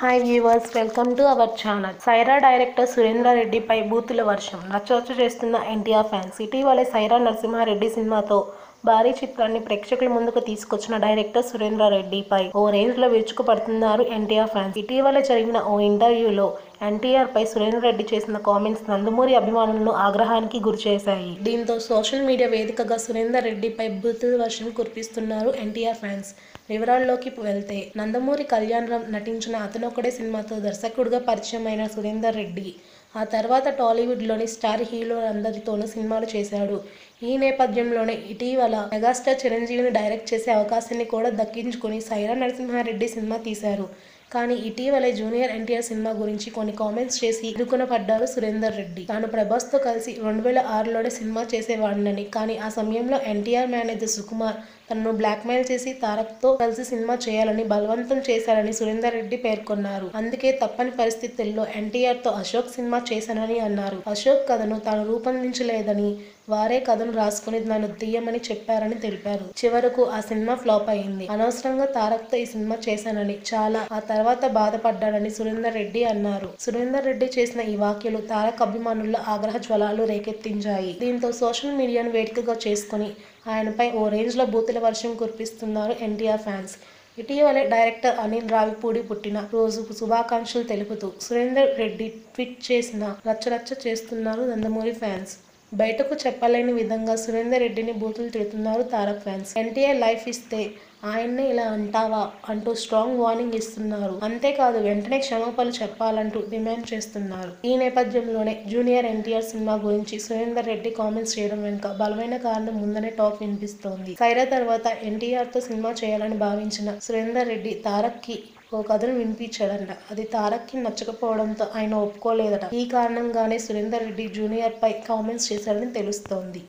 hi viewers welcome to our channel Sye Raa director Surendra రెడ్డిపై బూతుల వర్షం రచ్చరచ్చ చేస్తున్న ఎన్టీఆర్ ఫ్యాన్స్ ఇటీవలే సైరా నరసింహారెడ్డి సినిమాతో భారీ చిత్రాన్ని ప్రేక్షకుల ముందుకు తీసుకొచ్చిన డైరెక్టర్ సురేంద్ర రెడ్డిపై ఓ రేంజ్ లో విరుచుకుపడుతున్నారు ఎన్టీఆర్ ఫ్యాన్స్ ఇటీవల జరిగిన ఓ ఇంటర్వ్యూలో ఎన్టీఆర్ పై సురేంద్ర రెడ్డి చేసిన కామెంట్స్ నందమూరి అభిమానులను ఆగ్రహానికి గురిచేశాయి దీంతో సోషల్ మీడియా వేదికగా సురేందర్ రెడ్డిపై బూతుల వర్షం కురిపిస్తున్నారు ఎన్టీఆర్ ఫ్యాన్స్ వివరాల్లోకి వెళ్తే నందమూరి కళ్యాణ్ రామ్ నటించిన అతనొక్కడే సినిమాతో దర్శకుడిగా పరిచయం అయిన సురేందర్ రెడ్డి ఆ తర్వాత టాలీవుడ్లోని స్టార్ హీరోలందరితోనూ సినిమాలు చేశాడు ఈ నేపథ్యంలోనే ఇటీవల మెగాస్టార్ చిరంజీవిని డైరెక్ట్ చేసే అవకాశాన్ని కూడా దక్కించుకొని సైరా నరసింహారెడ్డి సినిమా తీశారు కానీ ఇటీవలే జూనియర్ ఎన్టీఆర్ సినిమా గురించి కొన్ని కామెంట్స్ చేసి ఇరుకున పడ్డారు సురేందర్ రెడ్డి తాను ప్రభాస్తో కలిసి రెండు వేల ఆరులోనే సినిమా చేసేవాడినని కానీ ఆ సమయంలో ఎన్టీఆర్ మేనేజర్ సుకుమార్ తనను బ్లాక్మెయిల్ చేసి తారక్తో కలిసి సినిమా చేయాలని బలవంతం చేశారని సురేందర్ రెడ్డి పేర్కొన్నారు అందుకే తప్పని పరిస్థితుల్లో ఎన్టీఆర్తో అశోక్ సినిమా చేశానని అన్నారు అశోక్ కథను తాను రూపొందించలేదని వారే కథను రాసుకుని నన్ను తీయమని చెప్పారని తెలిపారు చివరకు ఆ సినిమా ఫ్లాప్ అయింది అనవసరంగా తారక్తో ఈ సినిమా చేశానని చాలా ఆ తర్వాత బాధపడ్డానని సురేందర్ రెడ్డి అన్నారు సురేందర్ రెడ్డి చేసిన ఈ వ్యాఖ్యలు తారక్ అభిమానుల్లో ఆగ్రహ జ్వలాలు రేకెత్తించాయి దీంతో సోషల్ మీడియాను వేదికగా చేసుకుని ఆయనపై ఓ రేంజ్ లో బూతుల వర్షం కురిపిస్తున్నారు ఎన్టీఆర్ ఫ్యాన్స్ ఇటీవలే డైరెక్టర్ అనిల్ రావిపూడి పుట్టిన రోజు శుభాకాంక్షలు తెలుపుతూ సురేందర్ రెడ్డి ట్వీట్ చేసిన రచ్చరచ్చ చేస్తున్నారు నందమూరి ఫ్యాన్స్ బయటకు చెప్పలేని విధంగా సురేందర్ రెడ్డిని బూతులు తిడుతున్నారు తారక్ ఫ్యాన్స్ ఎన్టీఆర్ లైఫ్ ఇస్తే ఆయన్నే ఇలా అంటావా అంటూ స్ట్రాంగ్ వార్నింగ్ ఇస్తున్నారు అంతేకాదు వెంటనే క్షమాపణలు చెప్పాలంటూ డిమాండ్ చేస్తున్నారు ఈ నేపథ్యంలోనే జూనియర్ ఎన్టీఆర్ సినిమా గురించి సురేందర్ రెడ్డి కామెంట్స్ చేయడం వెనుక బలమైన కారణం ఉందనే టాక్ వినిపిస్తోంది సైరా తర్వాత ఎన్టీఆర్ తో సినిమా చేయాలని భావించిన సురేందర్ రెడ్డి తారక్ కి ఓ కథను వినిపించాడంట అది తారక్కి నచ్చకపోవడంతో ఆయన ఒప్పుకోలేదట ఈ కారణంగానే సురేందర్ రెడ్డి జూనియర్ పై కామెంట్స్ చేశారని తెలుస్తోంది